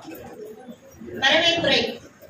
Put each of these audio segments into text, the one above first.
வரவேற்புரை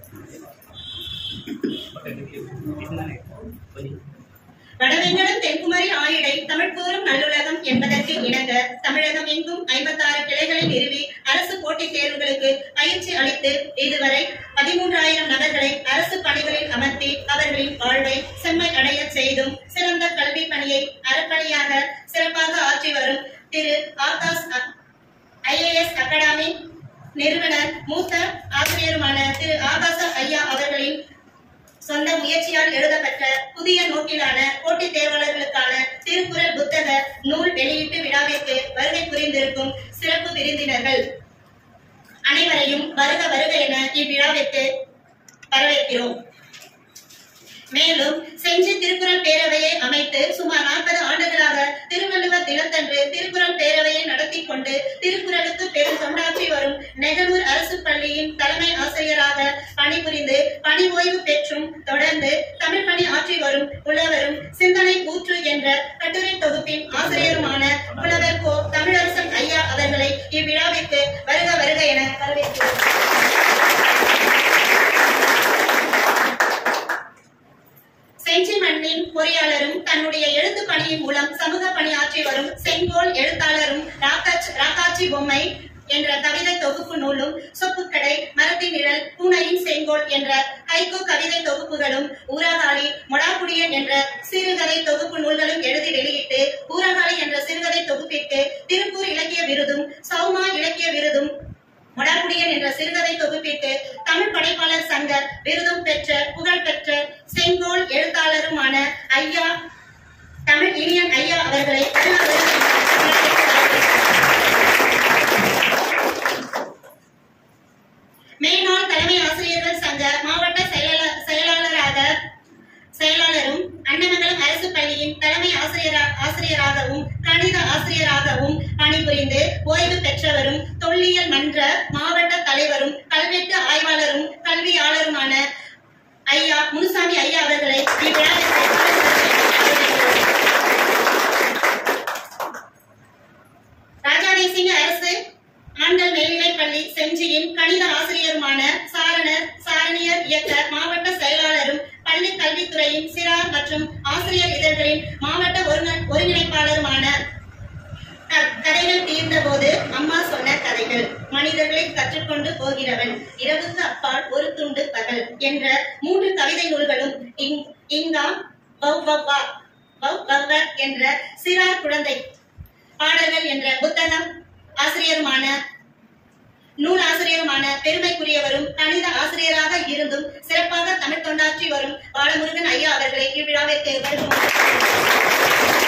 வடவெங்கடம் தென்குமரி ஆயிடை தமிழ் கூறும் நல்லுலகம் என்பதற்கு இணங்க தமிழகம் எங்கும் ஐம்பத்தாறு கிளைகளை நிறுவி அரசு போட்டித் தேர்வுகளுக்கு பயிற்சி அளித்து இதுவரை பதிமூன்றாயிரம் நபர்களை அரசு பணிகளில் அமர்த்தி அவர்களின் வாழ்வை செம்மை அடையச் செய்தும் சிறந்த கல்வி பணியை அறப்பணியாக சிறப்பாக ஆற்றி வரும் திரு ஆகாஷ் ஐஏஎஸ் அகாடமி நிறுவனர் மூத்த ஆசிரியருமான திரு ஆகாச ஐயா அவர்களின் சொந்த முயற்சியால் எழுதப்பட்ட புதிய நோக்கிலான போட்டித் தேர்வாளர்களுக்கான திருக்குறள் புத்தக நூல் வெளியீட்டு விழாவிற்கு வருகை புரிந்திருக்கும் சிறப்பு விருந்தினர்கள் அனைவரையும் வருக வருக என இவ்விழாவிற்கு வரவேற்கிறோம் மேலும் செஞ்சி திருக்குறள் பேரவையை அமைத்து சுமார் நாற்பது ஆண்டுகளாக திருவள்ளுவர் தினத்தன்று திருக்குறள் பேரவையை நடத்தி கொண்டு திருக்குறளுக்கு பெரும் தொண்டாற்றி வரும் நெகலூர் அரசு பள்ளியின் தலைமை ஆசிரியராக பணிபுரிந்து பணி ஓய்வு பெற்றும் தொடர்ந்து தமிழ் பணி ஆற்றி வரும் புலவரும் சிந்தனை ஊற்று என்ற கட்டுரை தொகுப்பின் ஆசிரியருமான புலவர் கோ தமிழரசன் ஐயா அவர்களை இவ்விழாவிற்கு வருக வருக என வரவேற்கிறோம் செஞ்சி மண்ணின் பொறியாளரும் தன்னுடைய எழுத்து பணியின் மூலம் சமூக பணியாற்றி வரும் செங்கோல் எழுத்தாளரும் ராக்காச்சி ராக்காச்சி பொம்மை என்ற கவிதை தொகுப்பு நூலும் சொப்புக்கடை மரத்தின் நிழல் பூனையின் செங்கோல் என்ற ஹைகோ கவிதை தொகுப்புகளும் ஊராகாளி மொடாக்குடியன் என்ற சிறுகதை தொகுப்பு நூல்களும் எழுதி வெளியிட்டு ஊராகாளி என்ற சிறுகதை தொகுப்பிற்கு திருப்பூர் இலக்கிய விருதும் சௌமா இலக்கிய விருதும் மொடாக்குடியன் என்ற சிறுகதை தொகுப்பிற்கு தமிழ் படைப்பாளர் சங்க விருதும் பெற்ற புகழ்பெற்ற செங்கோல் எழுத்தாளருமான ஐயா தமிழ் இனியன் ஐயா அவர்களை மேனாள் தலைமை ஆசிரியர்கள் சங்க மாவட்ட செயலாளர் செயலாளராக செயலாளரும் அன்னமங்கலம் அரசு பள்ளியின் தலைமை ஆசிரியரா ஆசிரியராகவும் கணித ஆசிரியராகவும் பணிபுரிந்து ஓய்வு பெற்றவரும் தொல்லியல் மன்ற மாவட்ட தலைவரும் கல்வெட்டு ஆய்வாளரும் கல்வியாளருமான ஐயா முனுசாமி ஐயா அவர்களை இவ்விழாவிற்கு வரவேற்கிறோம். ராஜாதேசிங்க அரசு ஆண்கள் மேல்நிலைப் பள்ளி செஞ்சியின் கணித ஆசிரியருமான சாரணர் சாரணியர் இயக்க மாவட்ட செயலாளரும் பள்ளி கல்வித்துறையின் சிறார் மற்றும் ஆசிரியர் இதழ்களின் மாவட்ட ஒருங்க- ஒருங்கிணைப்பாளருமான க- கதைகள் தீர்ந்த போது அம்மா சொன்ன கதைகள் மனிதர்களை கற்றுக்கொண்டு போகிறவன் இரவுக்கு அப்பால் ஒரு துண்டு பகல் என்ற மூன்று கவிதை நூல்களும் இங்- இங்காம் வௌவவ்வா, வௌவவ்வ என்ற சிறார் குழந்தை பாடல்கள் என்ற புத்தகம் ஆசிரியருமான நூல் ஆசிரியருமான பெருமைக்குரியவரும் கணித ஆசிரியராக இருந்தும் சிறப்பாக தமிழ் தொண்டாற்றி வரும் பாலமுருகன் ஐயா அவர்களை இவ்விழாவிற்கு வருகிறோம்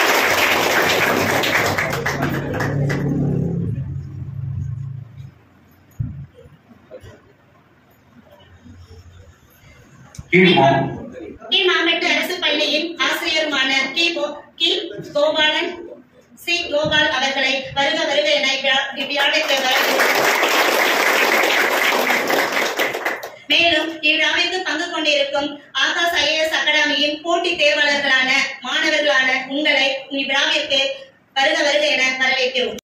கீழ்மாம் கி மாவட்ட அரசு பள்ளியின் ஆசிரியருமான கி கோ- கி கோபாலன் சி கோபால் அவர்களை வருக வருக என இவ்விழா- இவ்விழாவிற்கு வரவேற்கிறோம். மேலும் இவ்விழாவிற்கு பங்கு கொண்டிருக்கும் ஆகாஷ் ஐஏஎஸ் அகாடமியின் போட்டித் தேர்வாளர்களான மாணவர்களான உங்களை இவ்விழாவிற்கு வருக வருக என வரவேற்கிறோம்